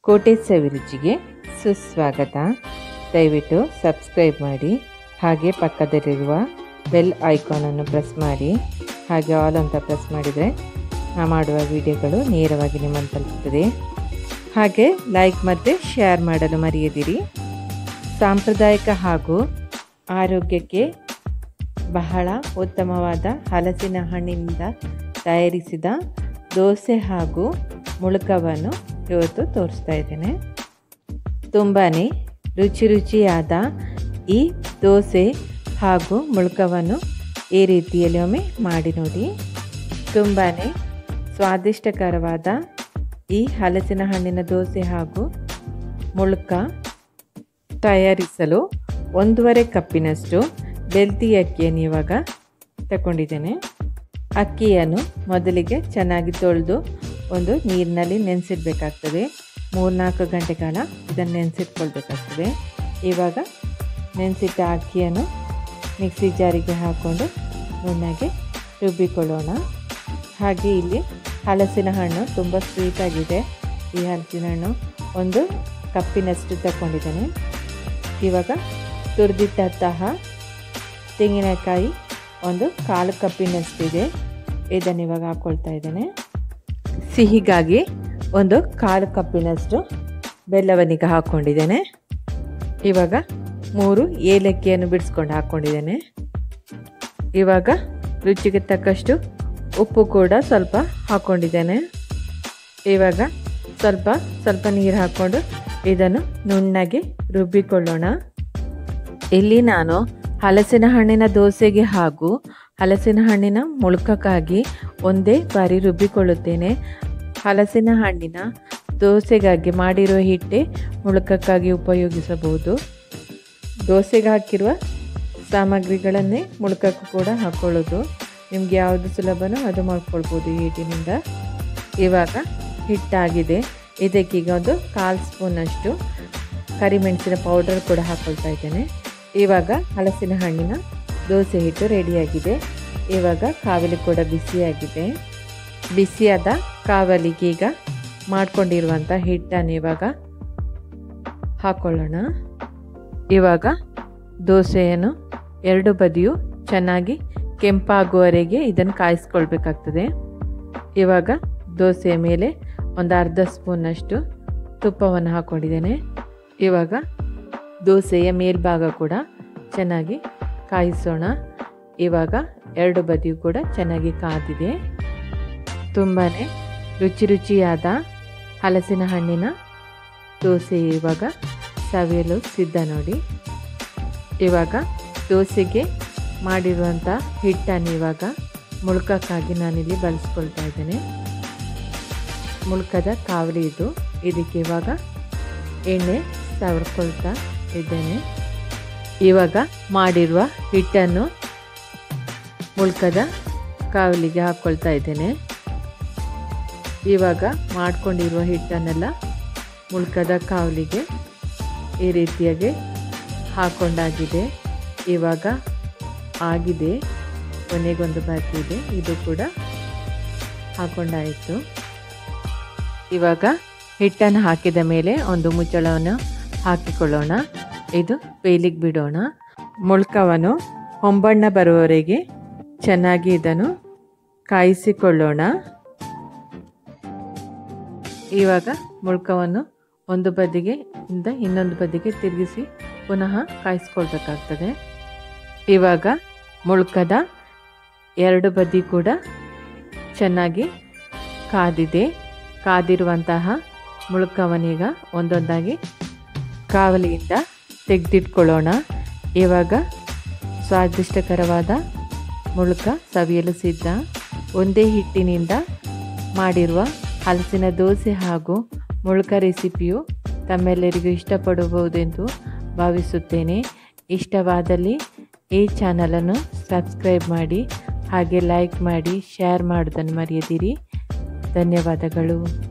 ಕೋಟೆ ಸವಿರುಚಿಗೆ ಸುಸ್ವಾಗತ ದಯವಿಟ್ಟು ಸಬ್ಸ್ಕ್ರೈಬ್ ಮಾಡಿ ಹಾಗೆ ಪಕ್ಕದಲ್ಲಿರುವ ಬೆಲ್ ಐಕಾನನ್ನು ಪ್ರೆಸ್ ಮಾಡಿ ಹಾಗೆ ಆಲ್ ಅಂತ ಪ್ರೆಸ್ ಮಾಡಿದರೆ ನಾ ಮಾಡುವ ವಿಡಿಯೋಗಳು ನೇರವಾಗಿ ನಿಮ್ಮನ್ನು ತಲುಪುತ್ತದೆ ಹಾಗೆ ಲೈಕ್ ಮತ್ತು ಶೇರ್ ಮಾಡಲು ಮರೆಯದಿರಿ ಸಾಂಪ್ರದಾಯಿಕ ಹಾಗೂ ಆರೋಗ್ಯಕ್ಕೆ ಬಹಳ ಉತ್ತಮವಾದ ಹಲಸಿನ ಹಣ್ಣಿನಿಂದ ತಯಾರಿಸಿದ ದೋಸೆ ಹಾಗೂ ಮುಳುಕವನ್ನು ಇವತ್ತು ತೋರಿಸ್ತಾ ಇದ್ದೇನೆ ತುಂಬಾ ರುಚಿ ರುಚಿಯಾದ ಈ ದೋಸೆ ಹಾಗೂ ಮುಳುಕವನ್ನು ಈ ರೀತಿಯಲ್ಲಿ ಒಮ್ಮೆ ಮಾಡಿ ನೋಡಿ ತುಂಬಾ ಸ್ವಾದಿಷ್ಟಕರವಾದ ಈ ಹಲಸಿನ ಹಣ್ಣಿನ ದೋಸೆ ಹಾಗೂ ಮುಳುಕ ತಯಾರಿಸಲು ಒಂದೂವರೆ ಕಪ್ಪಿನಷ್ಟು ಬೆಲ್ತಿ ಅಕ್ಕಿಯನ್ನು ಇವಾಗ ತಗೊಂಡಿದ್ದೇನೆ ಅಕ್ಕಿಯನ್ನು ಮೊದಲಿಗೆ ಚೆನ್ನಾಗಿ ತೊಳೆದು ಒಂದು ನೀರಿನಲ್ಲಿ ನೆನೆಸಿಡ್ಬೇಕಾಗ್ತದೆ ಮೂರ್ನಾಲ್ಕು ಗಂಟೆ ಕಾಲ ಇದನ್ನು ನೆನೆಸಿಟ್ಕೊಳ್ಬೇಕಾಗ್ತದೆ ಇವಾಗ ನೆನೆಸಿಟ್ಟ ಅಕ್ಕಿಯನ್ನು ಮಿಕ್ಸಿ ಜಾರಿಗೆ ಹಾಕ್ಕೊಂಡು ನುಣ್ಣಗೆ ರುಬ್ಬಿಕೊಳ್ಳೋಣ ಹಾಗೆ ಇಲ್ಲಿ ಹಲಸಿನ ಹಣ್ಣು ತುಂಬ ಸ್ವೀಟಾಗಿದೆ ಈ ಹಲಸಿನ ಹಣ್ಣು ಒಂದು ಕಪ್ಪಿನಷ್ಟು ತಗೊಂಡಿದ್ದೇನೆ ಇವಾಗ ತುರಿದಿಟ್ಟಂತಹ ತೆಂಗಿನಕಾಯಿ ಒಂದು ಕಾಲು ಕಪ್ಪಿನಷ್ಟಿದೆ ಇದನ್ನು ಇವಾಗ ಹಾಕ್ಕೊಳ್ತಾ ಇದ್ದೇನೆ ಸಿಹಿಗಾಗಿ ಒಂದು ಕಾಲು ಕಪ್ಪಿನಷ್ಟು ಬೆಲ್ಲವನ್ನೀಗ ಹಾಕ್ಕೊಂಡಿದ್ದೇನೆ ಇವಾಗ ಮೂರು ಏಲಕ್ಕಿಯನ್ನು ಬಿಡಿಸ್ಕೊಂಡು ಹಾಕ್ಕೊಂಡಿದ್ದೇನೆ ಇವಾಗ ರುಚಿಗೆ ತಕ್ಕಷ್ಟು ಉಪ್ಪು ಕೂಡ ಸ್ವಲ್ಪ ಹಾಕ್ಕೊಂಡಿದ್ದೇನೆ ಇವಾಗ ಸ್ವಲ್ಪ ಸ್ವಲ್ಪ ನೀರು ಹಾಕ್ಕೊಂಡು ಇದನ್ನು ನುಣ್ಣಗೆ ರುಬ್ಬಿಕೊಳ್ಳೋಣ ಇಲ್ಲಿ ನಾನು ಹಲಸಿನ ಹಣ್ಣಿನ ದೋಸೆಗೆ ಹಾಗೂ ಹಲಸಿನ ಹಣ್ಣಿನ ಮುಳುಕಕ್ಕಾಗಿ ಒಂದೇ ಬಾರಿ ರುಬ್ಬಿಕೊಳ್ಳುತ್ತೇನೆ ಹಲಸಿನ ಹಣ್ಣಿನ ದೋಸೆಗಾಗಿ ಮಾಡಿರುವ ಹಿಟ್ಟೆ ಮುಳುಕಕ್ಕಾಗಿ ಉಪಯೋಗಿಸಬಹುದು ದೋಸೆಗೆ ಹಾಕಿರುವ ಸಾಮಗ್ರಿಗಳನ್ನೇ ಮುಳುಕಕ್ಕೂ ಕೂಡ ಹಾಕ್ಕೊಳ್ಳೋದು ನಿಮ್ಗೆ ಯಾವುದು ಸುಲಭನೋ ಅದು ಮಾಡ್ಕೊಳ್ಬೋದು ಈ ಹಿಟ್ಟಿನಿಂದ ಇವಾಗ ಹಿಟ್ಟಾಗಿದೆ ಇದಕ್ಕೀಗ ಒಂದು ಕಾಲು ಸ್ಪೂನಷ್ಟು ಕರಿಮೆಣಸಿನ ಪೌಡರ್ ಕೂಡ ಹಾಕ್ಕೊಳ್ತಾ ಇದ್ದೇನೆ ಇವಾಗ ಹಲಸಿನ ಹಣ್ಣಿನ ದೋಸೆ ಹಿಟ್ಟು ರೆಡಿಯಾಗಿದೆ ಇವಾಗ ಕಾವಲಿ ಕೂಡ ಬಿಸಿಯಾಗಿದೆ ಬಿಸಿಯಾದ ಕಾವಲಿಗೆ ಈಗ ಮಾಡ್ಕೊಂಡಿರುವಂಥ ಹಿಟ್ಟನ್ನು ಇವಾಗ ಹಾಕ್ಕೊಳ್ಳೋಣ ಇವಾಗ ದೋಸೆಯನ್ನು ಎರಡು ಬದಿಯು ಚೆನ್ನಾಗಿ ಕೆಂಪಾಗುವವರೆಗೆ ಇದನ್ನು ಕಾಯಿಸ್ಕೊಳ್ಬೇಕಾಗ್ತದೆ ಇವಾಗ ದೋಸೆಯ ಮೇಲೆ ಒಂದು ಅರ್ಧ ಸ್ಪೂನಷ್ಟು ತುಪ್ಪವನ್ನು ಹಾಕ್ಕೊಂಡಿದ್ದೇನೆ ಇವಾಗ ದೋಸೆಯ ಮೇಲ್ಭಾಗ ಕೂಡ ಚೆನ್ನಾಗಿ ಕಾಯಿಸೋಣ ಇವಾಗ ಎರಡು ಬದಿಯು ಕೂಡ ಚೆನ್ನಾಗಿ ಕಾದಿದೆ ತುಂಬಾ ರುಚಿ ರುಚಿಯಾದ ಹಲಸಿನ ಹಣ್ಣಿನ ದೋಸೆ ಇವಾಗ ಸವಿಯಲು ಸಿದ್ಧ ನೋಡಿ ಇವಾಗ ದೋಸೆಗೆ ಮಾಡಿರುವಂಥ ಹಿಟ್ಟನ್ನು ಇವಾಗ ಮುಳುಕಕ್ಕಾಗಿ ನಾನಿಲ್ಲಿ ಬಳಸ್ಕೊಳ್ತಾ ಇದ್ದೇನೆ ಮುಳುಕದ ಕಾವಲಿ ಇದು ಇದಕ್ಕೆ ಇವಾಗ ಎಣ್ಣೆ ಸವರ್ಕೊಳ್ತಾ ಇದ್ದೇನೆ ಇವಾಗ ಮಾಡಿರುವ ಹಿಟ್ಟನ್ನು ಮುಳುಕದ ಕಾವಲಿಗೆ ಹಾಕ್ಕೊಳ್ತಾ ಇದ್ದೇನೆ ಇವಾಗ ಮಾಡ್ಕೊಂಡಿರುವ ಹಿಟ್ಟನ್ನೆಲ್ಲ ಮುಳುಕದ ಕಾವಲಿಗೆ ಈ ರೀತಿಯಾಗಿ ಹಾಕೊಂಡಾಗಿದೆ ಇವಾಗ ಆಗಿದೆ ಕೊನೆಗೊಂದು ಬಾಕಿ ಇದೆ ಇದು ಕೂಡ ಹಾಕೊಂಡಾಯಿತು ಇವಾಗ ಹಿಟ್ಟನ್ನು ಹಾಕಿದ ಮೇಲೆ ಒಂದು ಮುಚ್ಚಳವನ್ನು ಹಾಕಿಕೊಳ್ಳೋಣ ಇದು ಬೇಲಿಗೆ ಬಿಡೋಣ ಮುಳ್ಕವನ್ನು ಹೊಂಬಣ್ಣ ಬರುವವರೆಗೆ ಚೆನ್ನಾಗಿ ಇದನ್ನು ಕಾಯಿಸಿಕೊಳ್ಳೋಣ ಇವಾಗ ಮುಳ್ಕವನ್ನು ಒಂದು ಬದಿಗೆ ಇಂದ ಇನ್ನೊಂದು ಬದಿಗೆ ತಿರುಗಿಸಿ ಪುನಃ ಕಾಯಿಸ್ಕೊಳ್ಬೇಕಾಗ್ತದೆ ಇವಾಗ ಮುಳ್ಕದ ಎರಡು ಬದಿ ಕೂಡ ಚೆನ್ನಾಗಿ ಕಾದಿದೆ ಕಾದಿರುವಂತಹ ಮುಳುಕವನೀಗ ಒಂದೊಂದಾಗಿ ಕಾವಲಿಯಿಂದ ತೆಗೆದಿಟ್ಕೊಳ್ಳೋಣ ಇವಾಗ ಸ್ವಾದಿಷ್ಟಕರವಾದ ಮುಳುಕ ಸವಿಯಲು ಸಿದ್ಧ ಒಂದೇ ಹಿಟ್ಟಿನಿಂದ ಮಾಡಿರುವ ಹಲಸಿನ ದೋಸೆ ಹಾಗೂ ಮುಳುಕ ರೆಸಿಪಿಯು ತಮ್ಮೆಲ್ಲರಿಗೂ ಇಷ್ಟಪಡಬಹುದೆಂದು ಭಾವಿಸುತ್ತೇನೆ ಇಷ್ಟವಾದಲ್ಲಿ ಈ ಚಾನಲನ್ನು ಸಬ್ಸ್ಕ್ರೈಬ್ ಮಾಡಿ ಹಾಗೆ ಲೈಕ್ ಮಾಡಿ ಶೇರ್ ಮಾಡೋದನ್ನು ಮರೆಯದಿರಿ ಧನ್ಯವಾದಗಳು